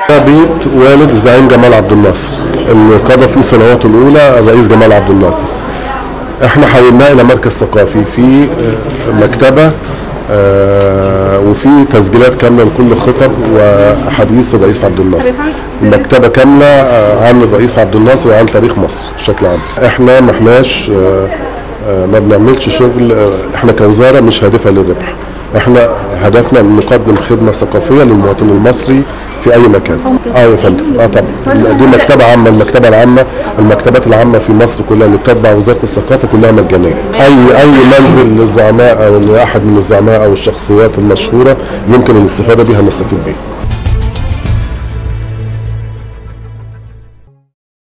بيت والد الزعيم جمال عبد الناصر اللي قضى فيه سنواته الاولى الرئيس جمال عبد الناصر احنا حولناه الى مركز ثقافي في آه، مكتبه آه، وفي تسجيلات كامله لكل خطب واحاديث الرئيس عبد الناصر مكتبه كامله آه، عن الرئيس عبد الناصر وعن تاريخ مصر بشكل عام احنا ما احناش آه، آه، ما بنعملش شغل آه، احنا كوزاره مش هادفه للربح احنا هدفنا ان نقدم خدمه ثقافيه للمواطن المصري في اي مكان اه يا فندم اه طبعا دي مكتبه عامه المكتبه العامه المكتبات العامه في مصر كلها اللي بتتبع وزاره الثقافه كلها مجانيه اي اي منزل للزعماء او لاحد من الزعماء او الشخصيات المشهوره يمكن الاستفاده بها نستفيد بيه